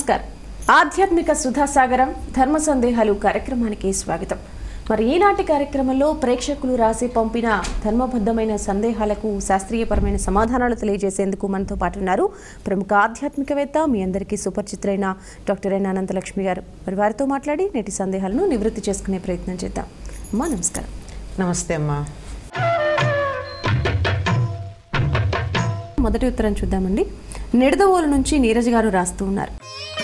నమస్కారం ఆధ్యాత్మిక సుధాసాగరం ధర్మ సందేహాలు కార్యక్రమానికి స్వాగతం మరి ఈనాటి కార్యక్రమంలో ప్రేక్షకులు రాసి పంపిన ధర్మబద్ధమైన సందేహాలకు శాస్త్రీయపరమైన సమాధానాలు తెలియజేసేందుకు మనతో పాటు ఉన్నారు ప్రముఖ ఆధ్యాత్మికవేత్త మీ అందరికీ సుపరిచితులైన డాక్టర్ ఎన్ అనంతలక్ష్మి గారు మరి వారితో మాట్లాడి నేటి సందేహాలను నివృత్తి చేసుకునే ప్రయత్నం చేద్దాం అమ్మా నమస్కారం నమస్తే అమ్మా మొదటి ఉత్తరం చూద్దామండి నిడదవోలు నుంచి నీరజ్ గారు రాస్తూ ఉన్నారు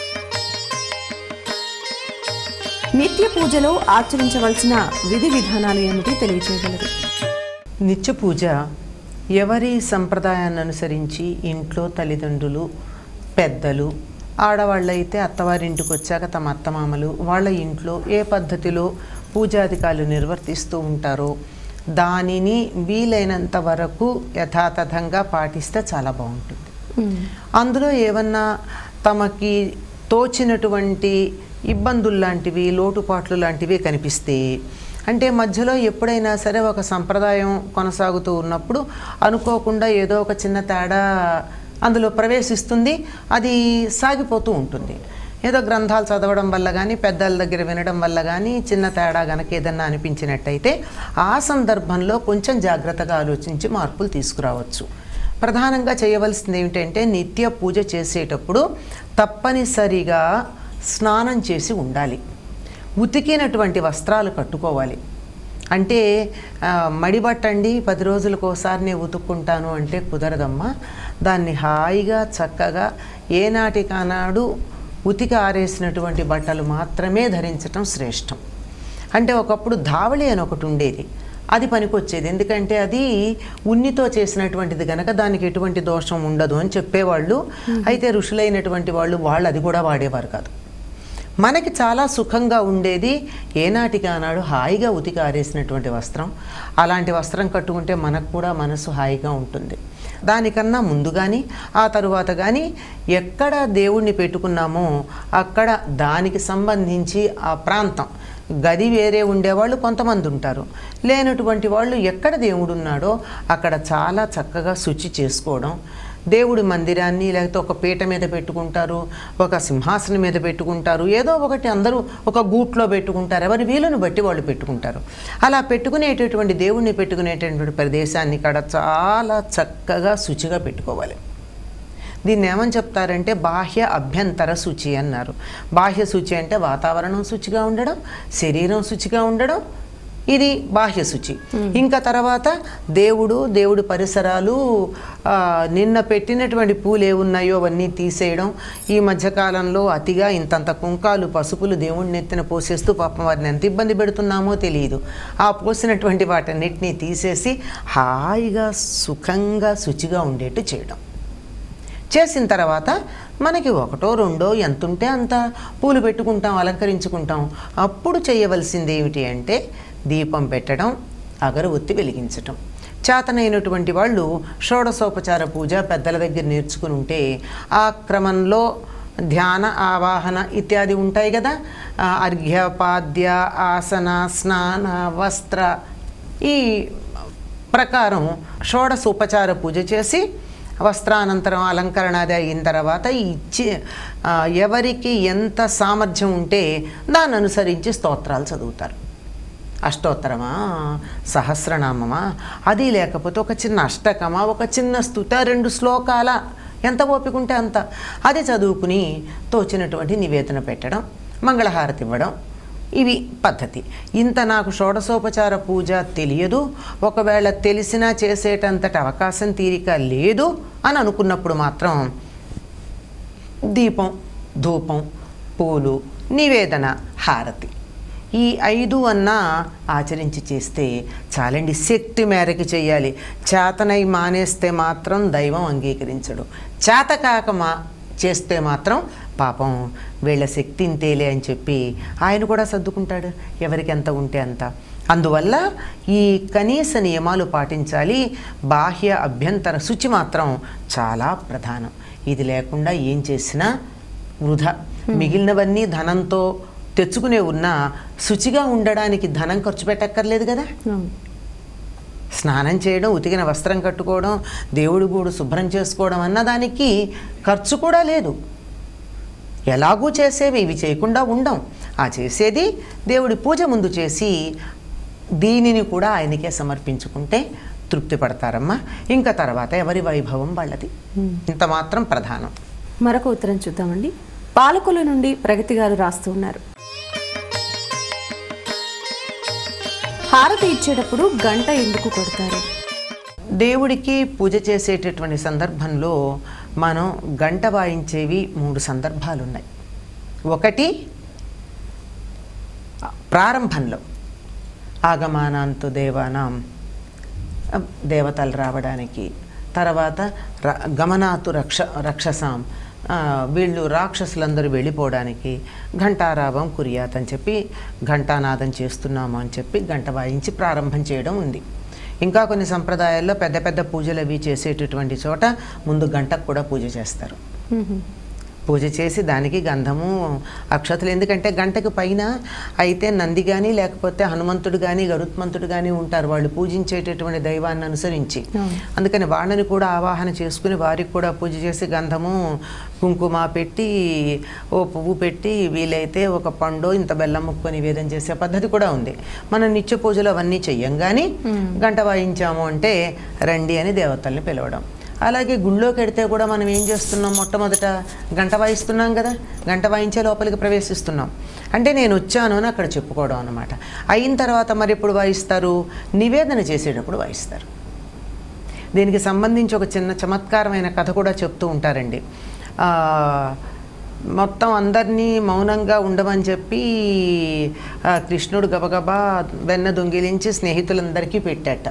నిత్య పూజలో ఆచరించవలసిన విధి విధానాలు ఏమిటి తెలియజేయగలరు నిత్య పూజ ఎవరి సంప్రదాయాన్ని అనుసరించి ఇంట్లో తల్లిదండ్రులు పెద్దలు ఆడవాళ్ళైతే అత్తవారింటికి వచ్చాక తమ అత్తమామలు వాళ్ళ ఇంట్లో ఏ పద్ధతిలో పూజాధికారులు నిర్వర్తిస్తూ ఉంటారో దానిని వీలైనంత వరకు యథాతథంగా పాటిస్తే చాలా బాగుంటుంది అందులో ఏమన్నా తమకి తోచినటువంటి ఇబ్బందులు లాంటివి లోటుపాట్లు లాంటివి కనిపిస్తే అంటే మధ్యలో ఎప్పుడైనా సరే ఒక సంప్రదాయం కొనసాగుతూ ఉన్నప్పుడు అనుకోకుండా ఏదో ఒక చిన్న తేడా అందులో ప్రవేశిస్తుంది అది సాగిపోతూ ఉంటుంది ఏదో గ్రంథాలు చదవడం వల్ల కానీ పెద్దల దగ్గర వినడం వల్ల కానీ చిన్న తేడా గనక ఏదన్నా అనిపించినట్టయితే ఆ సందర్భంలో కొంచెం జాగ్రత్తగా ఆలోచించి మార్పులు తీసుకురావచ్చు ప్రధానంగా చేయవలసింది ఏమిటంటే నిత్య పూజ చేసేటప్పుడు తప్పనిసరిగా స్నానం చేసి ఉండాలి ఉతికినటువంటి వస్త్రాలు కట్టుకోవాలి అంటే ఆ, మడిబట్టండి పది రోజులకు ఒకసారి నేను ఉతుక్కుంటాను అంటే కుదరదమ్మా దాన్ని హాయిగా చక్కగా ఏనాటికానాడు ఉతికి ఆరేసినటువంటి బట్టలు మాత్రమే ధరించటం శ్రేష్టం అంటే ఒకప్పుడు ధావళి అని ఒకటి ఉండేది అది పనికొచ్చేది ఎందుకంటే అది ఉన్నితో చేసినటువంటిది గనక దానికి ఎటువంటి దోషం ఉండదు అని చెప్పేవాళ్ళు అయితే ఋషులైనటువంటి వాళ్ళు వాళ్ళు అది కూడా వాడేవారు కాదు మనకి చాలా సుఖంగా ఉండేది ఏనాటికి ఆనాడు హాయిగా ఉతికి ఆరేసినటువంటి వస్త్రం అలాంటి వస్త్రం కట్టుకుంటే మనకు కూడా మనసు హాయిగా ఉంటుంది దానికన్నా ముందు కానీ ఆ తరువాత కానీ ఎక్కడ దేవుణ్ణి పెట్టుకున్నామో అక్కడ దానికి సంబంధించి ఆ ప్రాంతం గది వేరే ఉండేవాళ్ళు కొంతమంది ఉంటారు లేనటువంటి వాళ్ళు ఎక్కడ దేవుడు ఉన్నాడో అక్కడ చాలా చక్కగా శుచి చేసుకోవడం దేవుడి మందిరాన్ని లేకపోతే ఒక పీట మీద పెట్టుకుంటారు ఒక సింహాసనం మీద పెట్టుకుంటారు ఏదో ఒకటి అందరూ ఒక గూట్లో పెట్టుకుంటారు ఎవరి వీలును బట్టి వాళ్ళు పెట్టుకుంటారు అలా పెట్టుకునేటటువంటి దేవుణ్ణి పెట్టుకునేటటువంటి ప్రదేశాన్ని ఇక్కడ చాలా చక్కగా శుచిగా పెట్టుకోవాలి దీన్ని ఏమని చెప్తారంటే బాహ్య అభ్యంతర శుచి అన్నారు బాహ్య శుచి అంటే వాతావరణం శుచిగా ఉండడం శరీరం శుచిగా ఉండడం ఇది బాహ్య శుచి ఇంకా తర్వాత దేవుడు దేవుడి పరిసరాలు ఆ, నిన్న పెట్టినటువంటి పూలు ఏమున్నాయో అవన్నీ తీసేయడం ఈ మధ్యకాలంలో అతిగా ఇంతంత కుంకాలు పసుపులు దేవుడిని నెత్తిన పోసేస్తూ పాపం వారిని ఎంత ఇబ్బంది పెడుతున్నామో తెలియదు ఆ పోసినటువంటి వాటన్నిటినీ తీసేసి హాయిగా సుఖంగా శుచిగా ఉండేట్టు చేయడం చేసిన తర్వాత మనకి ఒకటో రెండో ఎంత ఉంటే అంత పూలు పెట్టుకుంటాం అలంకరించుకుంటాం అప్పుడు చేయవలసింది ఏమిటి అంటే దీపం పెట్టడం అగరవత్తి వెలిగించటం చేతనైనటువంటి వాళ్ళు షోడశోపచార పూజ పెద్దల దగ్గర నేర్చుకుని ఉంటే ఆ క్రమంలో ధ్యాన ఆవాహన ఇత్యాది ఉంటాయి కదా ఆ, అర్ఘ్య పాద్య ఆసన స్నాన వస్త్ర ఈ ప్రకారం షోడశోపచార పూజ చేసి వస్త్రానంతరం అలంకరణ అది అయిన తర్వాత ఇచ్చి ఆ, ఎవరికి ఎంత సామర్థ్యం ఉంటే దాన్ని అనుసరించి స్తోత్రాలు చదువుతారు అష్టోత్తరమా సహస్రనామమా అది లేకపోతే ఒక చిన్న అష్టకమా ఒక చిన్న స్తుత రెండు శ్లోకాల ఎంత ఓపిక ఉంటే అంత అది చదువుకుని తోచినటువంటి నివేదన పెట్టడం మంగళహారతి ఇవ్వడం ఇవి పద్ధతి ఇంత నాకు షోడశోపచార పూజ తెలియదు ఒకవేళ తెలిసినా చేసేటంతటి అవకాశం తీరిక లేదు అని అనుకున్నప్పుడు మాత్రం దీపం ధూపం పూలు నివేదన హారతి ఈ ఐదు అన్నా ఆచరించి చేస్తే చాలండి శక్తి మేరకి చేయాలి చేతనై మానేస్తే మాత్రం దైవం అంగీకరించడు చేతకాక మా చేస్తే మాత్రం పాపం వీళ్ళ శక్తి ఇంతేలే అని చెప్పి ఆయన కూడా సర్దుకుంటాడు ఎవరికి ఎంత ఉంటే అంత అందువల్ల ఈ కనీస నియమాలు పాటించాలి బాహ్య అభ్యంతర శుచి మాత్రం చాలా ప్రధానం ఇది లేకుండా ఏం చేసినా వృధా మిగిలినవన్నీ ధనంతో తెచ్చుకునే ఉన్నా శుచిగా ఉండడానికి ధనం ఖర్చు పెట్టక్కర్లేదు కదా అవును. స్నానం చేయడం ఉతికిన వస్త్రం కట్టుకోవడం దేవుడి గూడు శుభ్రం చేసుకోవడం అన్న దానికి ఖర్చు కూడా లేదు ఎలాగూ చేసేవి ఇవి చేయకుండా ఉండం ఆ చేసేది దేవుడి పూజ ముందు చేసి దీనిని కూడా ఆయనకే సమర్పించుకుంటే తృప్తి పడతారమ్మా ఇంకా తర్వాత ఎవరి వైభవం వాళ్ళది ఇంత మాత్రం ప్రధానం మరొక ఉత్తరం చూద్దామండి పాలకుల నుండి ప్రగతి గారు రాస్తూ ఉన్నారు హారతి ఇచ్చేటప్పుడు గంట ఎందుకు కొడతారు దేవుడికి పూజ చేసేటటువంటి సందర్భంలో మనం గంట వాయించేవి మూడు సందర్భాలు ఉన్నాయి ఒకటి ప్రారంభంలో ఆగమానాంతు దేవానాం దేవతలు రావడానికి తర్వాత ర- గమనాతు రక్ష రక్షసాం ఆ, వీళ్ళు రాక్షసులందరూ వెళ్ళిపోవడానికి ఘంటారావం కురియాత్ అని చెప్పి ఘంటానాదం చేస్తున్నాము అని చెప్పి గంట వాయించి ప్రారంభం చేయడం ఉంది ఇంకా కొన్ని సంప్రదాయాల్లో పెద్ద పెద్ద పూజలు అవి చేసేటటువంటి చోట ముందు గంటకు కూడా పూజ చేస్తారు పూజ చేసి దానికి గంధము అక్షతలు ఎందుకంటే గంటకు పైన అయితే నంది కానీ లేకపోతే హనుమంతుడు కానీ గరుత్మంతుడు కానీ ఉంటారు వాళ్ళు పూజించేటటువంటి దైవాన్ని అనుసరించి అవును. అందుకని వాళ్ళని కూడా ఆవాహన చేసుకుని వారికి కూడా పూజ చేసి గంధము కుంకుమ పెట్టి ఓ పువ్వు పెట్టి వీలైతే ఒక పండు ఇంత బెల్లం ముక్క నివేదన చేసే పద్ధతి కూడా ఉంది మనం నిత్య పూజలు అవన్నీ చెయ్యం కానీ గంట వాయించాము అంటే రండి అని దేవతల్ని పిలవడం అలాగే గుళ్ళోకి వెడితే కూడా మనం ఏం చేస్తున్నాం మొట్టమొదట గంట వాయిస్తున్నాం కదా గంట వాయించే లోపలికి ప్రవేశిస్తున్నాం అంటే నేను వచ్చాను అని అక్కడ చెప్పుకోవడం అనమాట అయిన తర్వాత మరి ఎప్పుడు వాయిస్తారు నివేదన చేసేటప్పుడు వాయిస్తారు దీనికి సంబంధించి ఒక చిన్న చమత్కారమైన కథ కూడా చెప్తూ ఉంటారండి ఆ, మొత్తం అందరినీ మౌనంగా ఉండమని చెప్పి ఆ, కృష్ణుడు గబగబా వెన్న దొంగిలించి స్నేహితులందరికీ పెట్టాట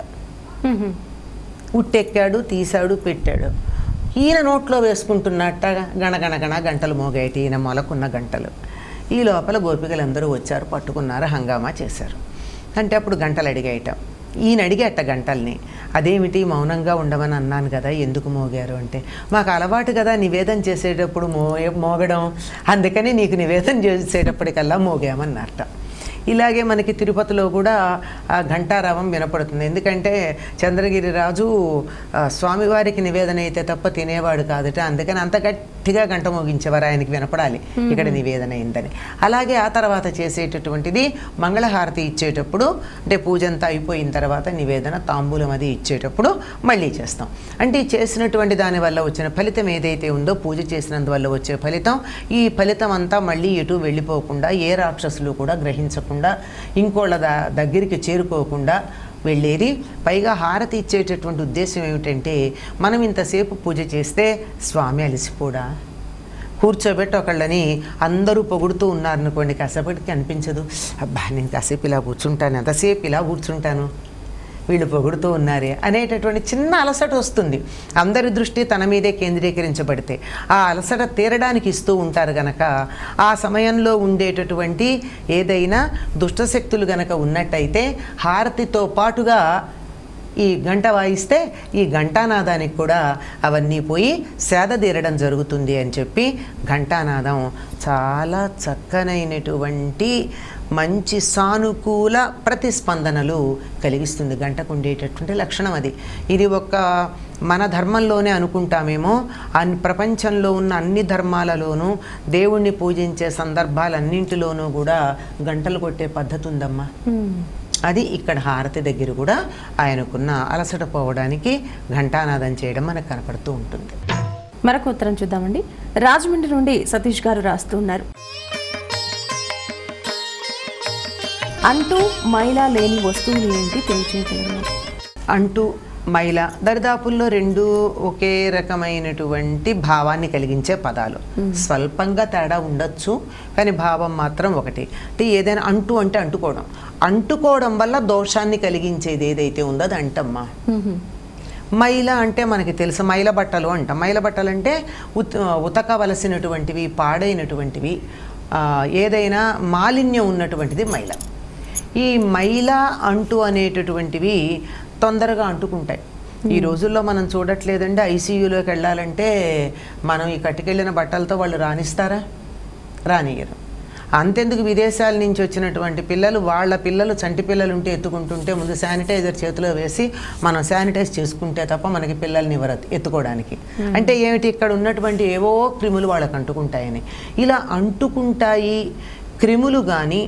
ఉట్టెక్కాడు తీశాడు పెట్టాడు ఈయన నోట్లో వేసుకుంటున్నట్ట గణగణ గణ గంటలు మోగాయటి ఈయన మొలకున్న గంటలు ఈ లోపల గోపికలందరూ వచ్చారు పట్టుకున్నారు హంగామా చేశారు అంటే అప్పుడు గంటలు అడిగాయట ఈయన అడిగేట గంటల్ని అదేమిటి మౌనంగా ఉండమని అన్నాను కదా ఎందుకు మోగారు అంటే మాకు అలవాటు కదా నివేదన చేసేటప్పుడు మో మోగడం అందుకని నీకు నివేదన చేసేటప్పటికల్లా మోగామన్నట్ట ఇలాగే మనకి తిరుపతిలో కూడా ఆ ఘంటారావం వినపడుతుంది ఎందుకంటే చంద్రగిరి రాజు ఆ, స్వామివారికి నివేదన అయితే తప్ప తినేవాడు కాదట అందుకని అంత గట్టిగా గంట మోగించేవారు ఆయనకి వినపడాలి ఇక్కడ నివేదన అయిందని అలాగే ఆ తర్వాత చేసేటటువంటిది మంగళహారతి ఇచ్చేటప్పుడు అంటే పూజ అంతా అయిపోయిన తర్వాత నివేదన తాంబూలం అది ఇచ్చేటప్పుడు మళ్ళీ చేస్తాం అంటే ఈ చేసినటువంటి దాని వల్ల వచ్చిన ఫలితం ఏదైతే ఉందో పూజ చేసినందువల్ల వచ్చే ఫలితం ఈ ఫలితం అంతా మళ్ళీ ఎటు వెళ్ళిపోకుండా ఏ రాక్షసులు కూడా గ్రహించకుండా ఇంకోళ్ళ ద దగ్గరికి చేరుకోకుండా వెళ్ళేది పైగా హారతి ఇచ్చేటటువంటి ఉద్దేశం ఏమిటంటే మనం ఇంతసేపు పూజ చేస్తే స్వామి అలసిపోడా కూర్చోబెట్టి ఒకళ్ళని అందరూ పొగుడుతూ ఉన్నారనుకోండి కాసేపటికి అనిపించదు అబ్బా నేను కాసేపు ఇలా కూర్చుంటాను ఎంతసేపు ఇలా కూర్చుంటాను వీళ్ళు పొగుడుతూ ఉన్నారే అనేటటువంటి చిన్న అలసట వస్తుంది అందరి దృష్టి తన మీదే కేంద్రీకరించబడితే ఆ అలసట తీరడానికి ఇస్తూ ఉంటారు గనక ఆ సమయంలో ఉండేటటువంటి ఏదైనా దుష్టశక్తులు గనక ఉన్నట్టయితే హారతితో పాటుగా ఈ గంట వాయిస్తే ఈ ఘంటానాదానికి కూడా అవన్నీ పోయి సేద తీరడం జరుగుతుంది అని చెప్పి ఘంటానాదం చాలా చక్కనైనటువంటి మంచి సానుకూల ప్రతిస్పందనలు కలిగిస్తుంది గంటకు ఉండేటటువంటి లక్షణం అది ఇది ఒక మన ధర్మంలోనే అనుకుంటామేమో అన్ని ప్రపంచంలో ఉన్న అన్ని ధర్మాలలోనూ దేవుణ్ణి పూజించే సందర్భాలన్నింటిలోనూ కూడా గంటలు కొట్టే పద్ధతి ఉందమ్మా అది ఇక్కడ హారతి దగ్గర కూడా ఆయనకున్న అలసట పోవడానికి ఘంటానాదం చేయడం మనకు కనపడుతూ ఉంటుంది మరొక ఉత్తరం చూద్దామండి రాజమండ్రి నుండి సతీష్ గారు రాస్తూ ఉన్నారు అంటూ మైలా లేని వస్తువులు ఏంటి తెలియచేయగలరు అంటూ మైల దరిదాపుల్లో రెండు ఒకే రకమైనటువంటి భావాన్ని కలిగించే పదాలు స్వల్పంగా తేడా ఉండొచ్చు కానీ భావం మాత్రం ఒకటి అంటే ఏదైనా అంటూ అంటే అంటుకోవడం అంటుకోవడం వల్ల దోషాన్ని కలిగించేది ఏదైతే ఉందో అది అంటమ్మా మైల అంటే మనకి తెలుసు మైల బట్టలు అంటాం మైల బట్టలు అంటే ఉత్ ఉతకవలసినటువంటివి పాడైనటువంటివి ఆ, ఏదైనా మాలిన్యం ఉన్నటువంటిది మైల ఈ మైల అంటు అనేటటువంటివి తొందరగా అంటుకుంటాయి ఈ రోజుల్లో మనం చూడట్లేదండి ఐసీయూలోకి వెళ్ళాలంటే మనం ఈ కట్టుకెళ్ళిన బట్టలతో వాళ్ళు రాణిస్తారా రానియరు అంతెందుకు విదేశాల నుంచి వచ్చినటువంటి పిల్లలు వాళ్ళ పిల్లలు చంటి పిల్లలు ఉంటే ఎత్తుకుంటుంటే ముందు శానిటైజర్ చేతిలో వేసి మనం శానిటైజ్ చేసుకుంటే తప్ప మనకి పిల్లల్ని ఎవరు ఎత్తుకోవడానికి అంటే ఏమిటి ఇక్కడ ఉన్నటువంటి ఏవో క్రిములు వాళ్ళకి అంటుకుంటాయని ఇలా అంటుకుంటాయి క్రిములు కానీ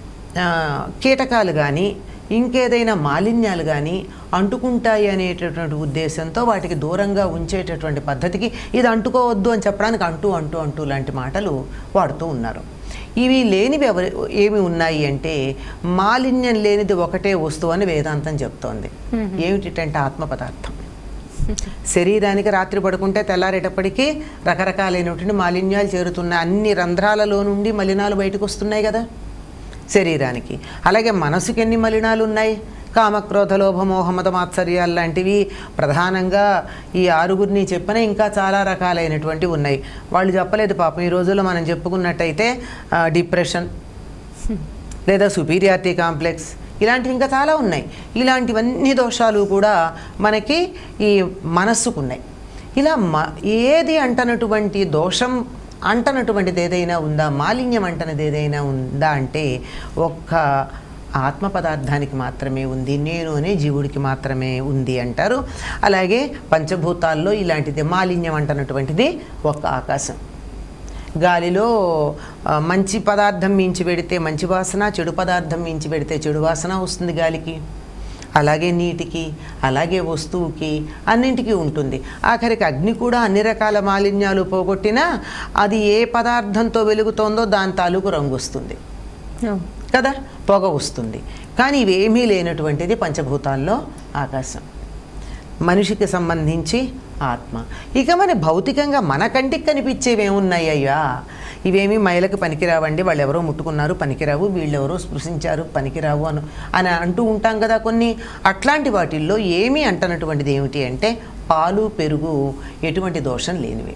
కీటకాలు కానీ ఇంకేదైనా మాలిన్యాలు కానీ అంటుకుంటాయి అనేటటువంటి ఉద్దేశంతో వాటికి దూరంగా ఉంచేటటువంటి పద్ధతికి ఇది అంటుకోవద్దు అని చెప్పడానికి అంటూ అంటూ అంటూ లాంటి మాటలు వాడుతూ ఉన్నారు ఇవి లేనివి ఎవరి ఏమి ఉన్నాయి అంటే మాలిన్యం లేనిది ఒకటే వస్తువు అని వేదాంతం చెప్తోంది ఏమిటంటే ఆత్మ పదార్థం శరీరానికి రాత్రి పడుకుంటే తెల్లారేటప్పటికీ రకరకాలైనటువంటి మాలిన్యాలు చేరుతున్నాయి అన్ని రంధ్రాలలో నుండి మలినాలు బయటకు వస్తున్నాయి కదా శరీరానికి అలాగే మనసుకి ఎన్ని మలినాలు ఉన్నాయి కామక్రోధ లోభ మోహమద మాత్సర్యాలు లాంటివి ప్రధానంగా ఈ ఆరుగురిని చెప్పిన ఇంకా చాలా రకాలైనటువంటి ఉన్నాయి వాళ్ళు చెప్పలేదు పాపం ఈ రోజుల్లో మనం చెప్పుకున్నట్టయితే ఆ, డిప్రెషన్ లేదా సుపీరియారిటీ కాంప్లెక్స్ ఇలాంటివి ఇంకా చాలా ఉన్నాయి ఇలాంటివన్నీ దోషాలు కూడా మనకి ఈ మనస్సుకున్నాయి ఇలా మ ఏది అంటనటువంటి దోషం అంటనటువంటిది ఏదైనా ఉందా మాలిన్యం అంటనది ఏదైనా ఉందా అంటే ఒక్క ఆత్మ పదార్థానికి మాత్రమే ఉంది నేను అనే జీవుడికి మాత్రమే ఉంది అంటారు అలాగే పంచభూతాల్లో ఇలాంటిది మాలిన్యం అంటనటువంటిది ఒక్క ఆకాశం గాలిలో ఆ, మంచి పదార్థం మించి పెడితే మంచి వాసన చెడు పదార్థం మించి పెడితే చెడు వాసన వస్తుంది గాలికి అలాగే నీటికి అలాగే వస్తువుకి అన్నింటికి ఉంటుంది ఆఖరికి అగ్ని కూడా అన్ని రకాల మాలిన్యాలు పోగొట్టినా అది ఏ పదార్థంతో వెలుగుతోందో దాని తాలూకు రంగు వస్తుంది కదా పొగ వస్తుంది కానీ ఇవేమీ లేనటువంటిది పంచభూతాల్లో ఆకాశం మనిషికి సంబంధించి ఆత్మ ఇక మన భౌతికంగా మన కంటికి కనిపించేవి ఏమున్నాయి అయ్యా ఇవేమీ మైలకు పనికిరావండి వాళ్ళు ఎవరో ముట్టుకున్నారు పనికిరావు వీళ్ళెవరో స్పృశించారు పనికిరావు అను అని అంటూ ఉంటాం కదా కొన్ని అట్లాంటి వాటిల్లో ఏమీ అంటనటువంటిది ఏమిటి అంటే పాలు పెరుగు ఎటువంటి దోషం లేనివి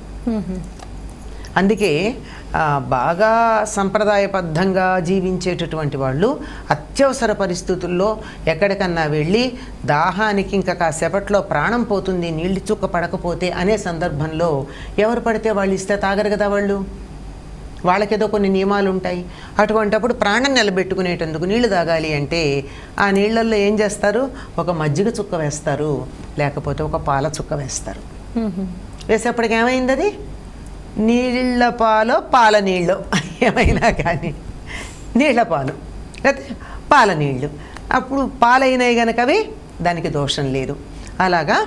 అందుకే ఆ, బాగా సంప్రదాయబద్ధంగా జీవించేటటువంటి వాళ్ళు అత్యవసర పరిస్థితుల్లో ఎక్కడికన్నా వెళ్ళి దాహానికి ఇంకా కాసేపట్లో ప్రాణం పోతుంది నీళ్ళు చుక్క పడకపోతే అనే సందర్భంలో ఎవరు పడితే వాళ్ళు ఇస్తే తాగరు కదా వాళ్ళు వాళ్ళకేదో కొన్ని నియమాలు ఉంటాయి అటువంటప్పుడు ప్రాణం నిలబెట్టుకునేటందుకు నీళ్లు తాగాలి అంటే ఆ నీళ్ళల్లో ఏం చేస్తారు ఒక మజ్జిగ చుక్క వేస్తారు లేకపోతే ఒక పాల చుక్క వేస్తారు వేసేప్పటికి ఏమైంది అది నీళ్ళ పాలో పాల నీళ్ళు ఏమైనా కానీ నీళ్ళ పాలు లేకపోతే పాల నీళ్ళు అప్పుడు పాలైనాయి గనక అవి దానికి దోషం లేదు అలాగా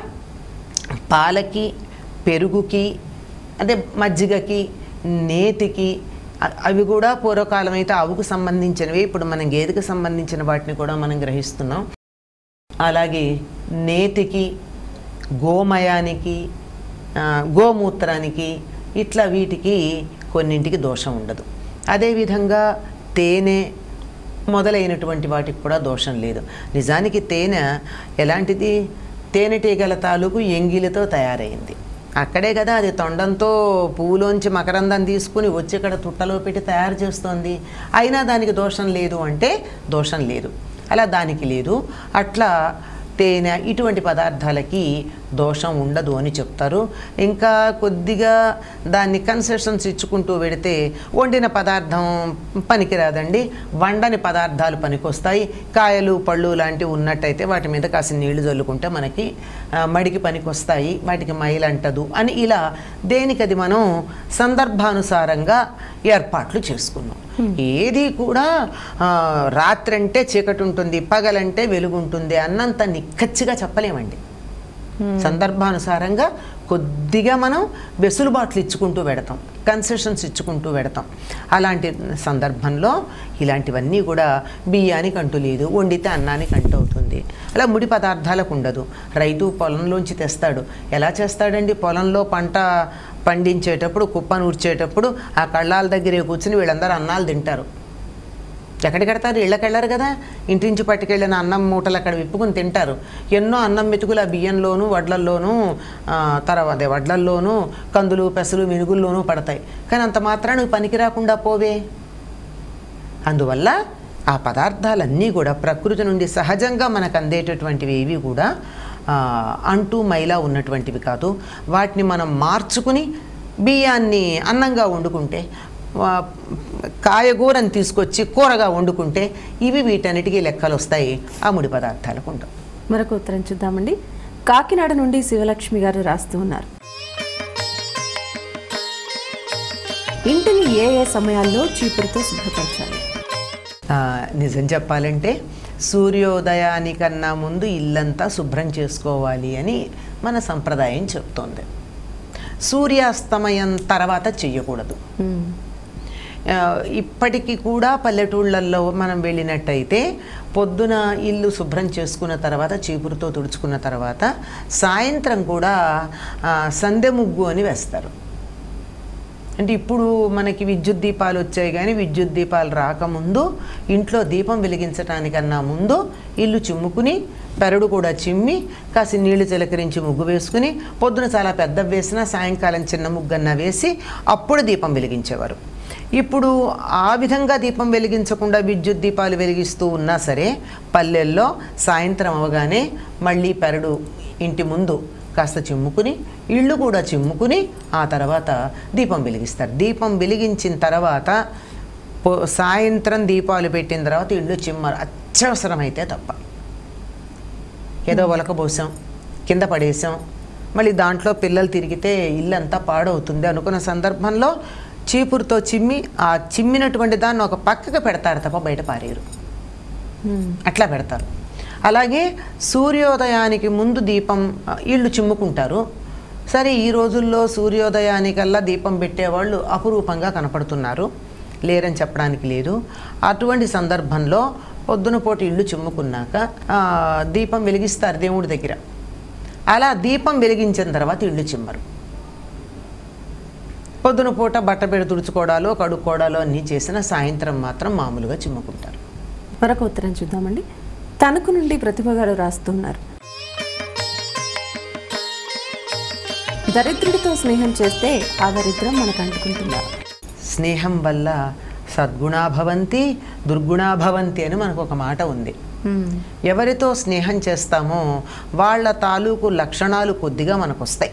పాలకి పెరుగుకి అంటే మజ్జిగకి నేతికి అ- అవి కూడా పూర్వకాలం అయితే ఆవుకు సంబంధించినవి ఇప్పుడు మనం గేదెకి సంబంధించిన వాటిని కూడా మనం గ్రహిస్తున్నాం అలాగే నేతికి గోమయానికి ఆ, గోమూత్రానికి ఇట్లా వీటికి కొన్నింటికి దోషం ఉండదు అదేవిధంగా తేనె మొదలైనటువంటి వాటికి కూడా దోషం లేదు నిజానికి తేనె ఎలాంటిది తేనెటీగల తాలూకు ఎంగిలితో తయారైంది అక్కడే కదా అది తొండంతో పువ్వులోంచి మకరందం తీసుకుని వచ్చి ఇక్కడ తుట్టలో పెట్టి తయారు చేస్తోంది అయినా దానికి దోషం లేదు అంటే దోషం లేదు అలా దానికి లేదు అట్లా తేనె ఇటువంటి పదార్థాలకి దోషం ఉండదు అని చెప్తారు ఇంకా కొద్దిగా దాన్ని కన్సెషన్స్ ఇచ్చుకుంటూ పెడితే వండిన పదార్థం పనికిరాదండి వండని పదార్థాలు పనికొస్తాయి కాయలు పళ్ళు లాంటివి ఉన్నట్టయితే వాటి మీద కాసిన నీళ్లు చల్లుకుంటే మనకి ఆ, మడికి పనికొస్తాయి వాటికి మైలంటదు అని ఇలా దేనికది మనం సందర్భానుసారంగా ఏర్పాట్లు చేసుకున్నాం ఏది కూడా ఆ, రాత్రంటే చీకటి ఉంటుంది పగలంటే వెలుగుంటుంది అన్నంత నిక్కచ్చిగా చెప్పలేమండి సందర్భానుసారంగా కొద్దిగా మనం వెసులుబాట్లు ఇచ్చుకుంటూ పెడతాం కన్సెషన్స్ ఇచ్చుకుంటూ పెడతాం అలాంటి సందర్భంలో ఇలాంటివన్నీ కూడా బియ్యానికి అంటూ లేదు వండితే అన్నానికి అంటూ అవుతుంది అలా ముడి పదార్థాలకు ఉండదు రైతు పొలంలోంచి తెస్తాడు ఎలా చేస్తాడండి పొలంలో పంట పండించేటప్పుడు కుప్ప నూర్చేటప్పుడు ఆ కళ్ళాల దగ్గరే కూర్చుని వీళ్ళందరూ అన్నాలు తింటారు ఎక్కడికి కడతారు ఇళ్ళకి వెళ్ళరు కదా ఇంటి నుంచి పట్టుకెళ్ళిన అన్నం మూటలు అక్కడ విప్పుకుని తింటారు ఎన్నో అన్నం మెతుకులు ఆ బియ్యంలోనూ వడ్లల్లోనూ ఆ, తర్వాత అదే వడ్లల్లోనూ కందులు పెసలు మినుగుల్లోనూ పడతాయి కానీ అంత మాత్రాన నువ్వు పనికి రాకుండా పోవే అందువల్ల ఆ పదార్థాలన్నీ కూడా ప్రకృతి నుండి సహజంగా మనకు అందేటటువంటివి ఏవి కూడా ఆ, అంటూ మైలా ఉన్నటువంటివి కాదు వాటిని మనం మార్చుకుని బియ్యాన్ని అన్నంగా వండుకుంటే ఆ, కాయగూరని తీసుకొచ్చి కూరగా వండుకుంటే ఇవి వీటన్నిటికీ లెక్కలు వస్తాయి ఆ ముడి పదార్థాలకు ఉండవు మరొక ఉత్తరం చూద్దామండి కాకినాడ నుండి శివలక్ష్మి గారు రాస్తూ ఉన్నారు ఇంటిని ఏ ఏ సమయాల్లో చీపురుతో శుభ్రపరచాలి ఆ, నిజం చెప్పాలంటే సూర్యోదయానికన్నా ముందు ఇల్లంతా శుభ్రం చేసుకోవాలి అని మన సంప్రదాయం చెప్తోంది సూర్యాస్తమయం తర్వాత చెయ్యకూడదు మ్మ్. ఆ, ఇప్పటికీ కూడా పల్లెటూళ్ళల్లో మనం వెళ్ళినట్టయితే పొద్దున ఇల్లు శుభ్రం చేసుకున్న తర్వాత చీపురుతో తుడుచుకున్న తర్వాత సాయంత్రం కూడా ఆ, సందె ముగ్గు అని వేస్తారు అంటే ఇప్పుడు మనకి విద్యుత్ దీపాలు వచ్చాయి కానీ విద్యుత్ దీపాలు రాకముందు ఇంట్లో దీపం వెలిగించడానికన్నా ముందు ఇల్లు చిమ్ముకుని పెరడు కూడా చిమ్మి కాసి నీళ్లు చిలకరించి ముగ్గు వేసుకుని పొద్దున చాలా పెద్ద వేసినా సాయంకాలం చిన్న ముగ్గన్న వేసి అప్పుడు దీపం వెలిగించేవారు ఇప్పుడు ఆ విధంగా దీపం వెలిగించకుండా విద్యుత్ దీపాలు వెలిగిస్తూ ఉన్నా సరే పల్లెల్లో సాయంత్రం అవగానే మళ్ళీ పెరడు ఇంటి ముందు కాస్త చిమ్ముకుని ఇళ్ళు కూడా చిమ్ముకుని ఆ తర్వాత దీపం వెలిగిస్తారు దీపం వెలిగించిన తర్వాత పో- సాయంత్రం దీపాలు పెట్టిన తర్వాత ఇళ్ళు చిమ్మరు అత్యవసరమైతే తప్ప ఏదో ఒలకబోసాం కింద పడేసాం మళ్ళీ దాంట్లో పిల్లలు తిరిగితే ఇల్లంతా పాడవుతుంది అనుకున్న సందర్భంలో చీపురుతో చిమ్మి ఆ చిమ్మినటువంటి దాన్ని ఒక పక్కకు పెడతారు తప్ప బయట పారేయరు మ్మ్. అట్లా పెడతారు అలాగే సూర్యోదయానికి ముందు దీపం ఆ, ఇళ్ళు చిమ్ముకుంటారు సరే ఈ రోజుల్లో సూర్యోదయానికల్లా దీపం పెట్టేవాళ్ళు అపురూపంగా కనపడుతున్నారు లేరని చెప్పడానికి లేదు అటువంటి సందర్భంలో పొద్దున పూట ఇళ్ళు చిమ్ముకున్నాక ఆ, దీపం వెలిగిస్తారు దేవుడి దగ్గర అలా దీపం వెలిగించిన తర్వాత ఇళ్ళు చిమ్మరు పొద్దున పూట బట్ట పెడి తుడుచుకోవడాలు కడుక్కోవడాలు అన్నీ చేసిన సాయంత్రం మాత్రం మామూలుగా చిమ్ముకుంటారు మరొక ఉత్తరం చూద్దామండి తణుకు నుండి ప్రతిభ గారు రాస్తున్నారు దరిద్రుడితో స్నేహం చేస్తే ఆ దరిద్రం మనకు అంటుకుంటుందా స్నేహం వల్ల సద్గుణాభవంతి దుర్గుణాభవంతి అని మనకు ఒక మాట ఉంది మ్మ్. ఎవరితో స్నేహం చేస్తామో వాళ్ళ తాలూకు లక్షణాలు కొద్దిగా మనకు వస్తాయి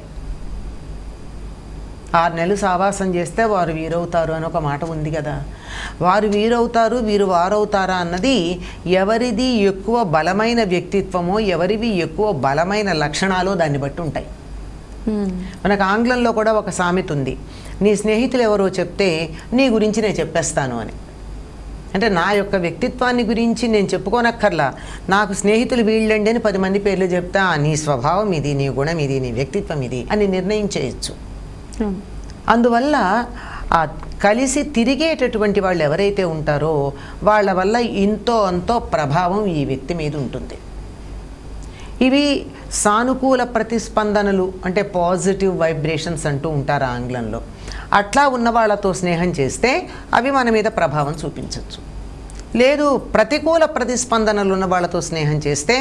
ఆరు నెలలు సావాసం చేస్తే వారు వీరవుతారు అని ఒక మాట ఉంది కదా వారు వీరవుతారు వీరు వారవుతారా అన్నది ఎవరిది ఎక్కువ బలమైన వ్యక్తిత్వమో ఎవరివి ఎక్కువ బలమైన లక్షణాలో దాన్ని బట్టి ఉంటాయి మ్మ్. మనకు ఆంగ్లంలో కూడా ఒక సామెత ఉంది నీ స్నేహితులు ఎవరో చెప్తే నీ గురించి నేను చెప్పేస్తాను అని అంటే నా యొక్క వ్యక్తిత్వాన్ని గురించి నేను చెప్పుకోనక్కర్లా నాకు స్నేహితులు వీళ్ళండి అని పది మంది పేర్లు చెప్తా "ఆ, నీ స్వభావం ఇది నీ గుణం ఇది నీ వ్యక్తిత్వం ఇది అని నిర్ణయం చేయొచ్చు అవును. అందువల్ల ఆ కలిసి తిరిగేటటువంటి వాళ్ళు ఎవరైతే ఉంటారో వాళ్ళ వల్ల ఇంతో అంతో ప్రభావం ఈ వ్యక్తి మీద ఉంటుంది ఇవి సానుకూల ప్రతిస్పందనలు అంటే పాజిటివ్ వైబ్రేషన్స్ అంటూ ఉంటారు ఆంగ్లంలో అట్లా ఉన్న వాళ్ళతో స్నేహం చేస్తే అవి మన మీద ప్రభావం చూపించవచ్చు లేదు ప్రతికూల ప్రతిస్పందనలు ఉన్న వాళ్ళతో స్నేహం చేస్తే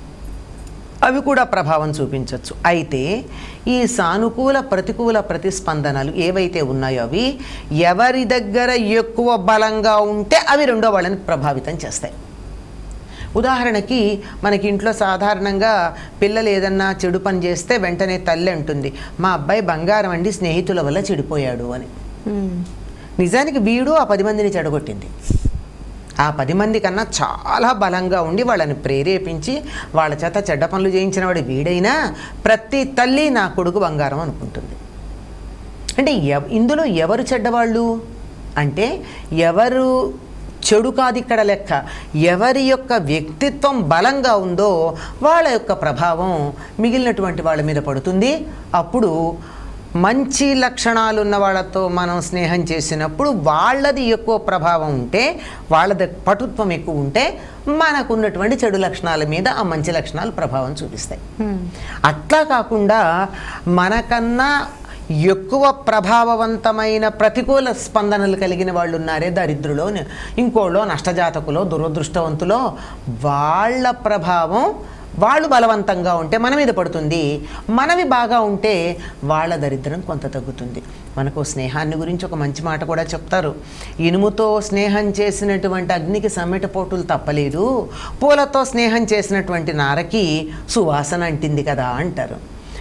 అవి కూడా ప్రభావం చూపించవచ్చు అయితే ఈ సానుకూల ప్రతికూల ప్రతిస్పందనలు ఏవైతే ఉన్నాయో అవి ఎవరి దగ్గర ఎక్కువ బలంగా ఉంటే అవి రెండో వాళ్ళని ప్రభావితం చేస్తాయి ఉదాహరణకి మనకి ఇంట్లో సాధారణంగా పిల్లలు ఏదన్నా చెడు పని చేస్తే వెంటనే తల్లి అంటుంది మా అబ్బాయి బంగారం అండి స్నేహితుల వల్ల చెడిపోయాడు అని మ్మ్. నిజానికి వీడు ఆ పది మందిని చెడగొట్టింది ఆ పది మంది కన్నా చాలా బలంగా ఉండి వాళ్ళని ప్రేరేపించి వాళ్ళ చేత చెడ్డ పనులు చేయించిన వాడు వీడైనా ప్రతి తల్లి నా కొడుకు బంగారం అనుకుంటుంది అంటే ఎవ ఇందులో ఎవరు చెడ్డవాళ్ళు అంటే ఎవరు చెడు కాదు ఇక్కడ లెక్క ఎవరి యొక్క వ్యక్తిత్వం బలంగా ఉందో వాళ్ళ యొక్క ప్రభావం మిగిలినటువంటి వాళ్ళ మీద పడుతుంది అప్పుడు మంచి లక్షణాలు ఉన్న వాళ్ళతో మనం స్నేహం చేసినప్పుడు వాళ్ళది ఎక్కువ ప్రభావం ఉంటే వాళ్ళది పటుత్వం ఎక్కువ ఉంటే మనకున్నటువంటి చెడు లక్షణాల మీద ఆ మంచి లక్షణాలు ప్రభావం చూపిస్తాయి మ్మ్. అట్లా కాకుండా మనకన్నా ఎక్కువ ప్రభావవంతమైన ప్రతికూల స్పందనలు కలిగిన వాళ్ళు ఉన్నారే దరిద్రులో ఇంకోళ్ళో నష్టజాతకులో దురదృష్టవంతులో వాళ్ళ ప్రభావం వాళ్ళు బలవంతంగా ఉంటే మన మీద పడుతుంది మనవి బాగా ఉంటే వాళ్ళ దరిద్రం కొంత తగ్గుతుంది మనకు స్నేహాన్ని గురించి ఒక మంచి మాట కూడా చెప్తారు ఇనుముతో స్నేహం చేసినటువంటి అగ్నికి సమ్మెట పోటులు తప్పలేదు పూలతో స్నేహం చేసినటువంటి నారకి సువాసన అంటింది కదా అంటారు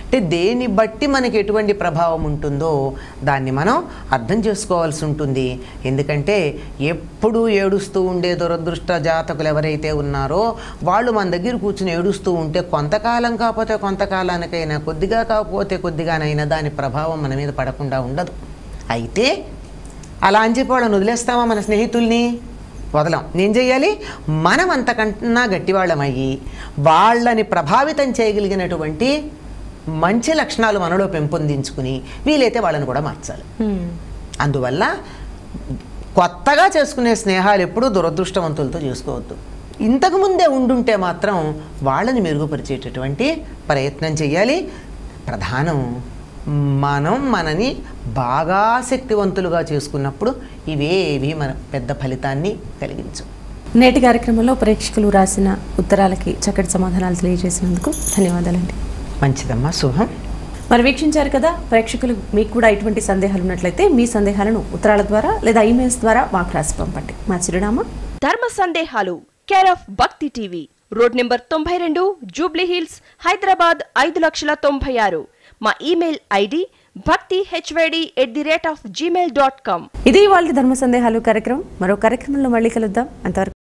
అంటే దేన్ని బట్టి మనకి ఎటువంటి ప్రభావం ఉంటుందో దాన్ని మనం అర్థం చేసుకోవాల్సి ఉంటుంది ఎందుకంటే ఎప్పుడూ ఏడుస్తూ ఉండే దురదృష్ట జాతకులు ఎవరైతే ఉన్నారో వాళ్ళు మన దగ్గర కూర్చుని ఏడుస్తూ ఉంటే కొంతకాలం కాకపోతే కొంతకాలానికైనా కొద్దిగా కాకపోతే కొద్దిగానైనా దాని ప్రభావం మన మీద పడకుండా ఉండదు అయితే అలా అని చెప్పి వాళ్ళని వదిలేస్తామా మన స్నేహితుల్ని వదలం నేను చేయాలి మనం అంతకన్నా గట్టివాళ్ళమయ్యి వాళ్ళని ప్రభావితం చేయగలిగినటువంటి మంచి లక్షణాలు మనలో పెంపొందించుకుని వీలైతే వాళ్ళని కూడా మార్చాలి అందువల్ల కొత్తగా చేసుకునే స్నేహాలు ఎప్పుడూ దురదృష్టవంతులతో చేసుకోవద్దు ఇంతకుముందే ఉండుంటే మాత్రం వాళ్ళని మెరుగుపరిచేటటువంటి ప్రయత్నం చేయాలి ప్రధానం మనం మనని బాగా శక్తివంతులుగా చేసుకున్నప్పుడు ఇవేవి మన పెద్ద ఫలితాన్ని కలిగించు నేటి కార్యక్రమంలో ప్రేక్షకులు రాసిన ఉత్తరాలకి చక్కటి సమాధానాలు తెలియజేసినందుకు ధన్యవాదాలండి మంచిదమ్మా శుభం మరి వీక్షించారు కదా ప్రేక్షకులు మీకు కూడా ఎటువంటి సందేహాలు ఉన్నట్లయితే మీ సందేహాలను ఉత్తరాల ద్వారా లేదా ఈమెయిల్స్ ద్వారా మాకు రాసి పంపండి మా చిరునామా ధర్మ సందేహాలు care of Bhakti TV road number తొంభై రెండు జూబ్లీ హిల్స్ హైదరాబాద్ ఐదు లక్షల తొంభై ఆరు మా email ID Bhakti HYD at the rate of Gmail dot com ఇది వాళ్ళ ధర్మ సందేహాలు కార్యక్రమం మరో కార్యక్రమంలో మళ్ళీ కలుద్దాం అంతవరకు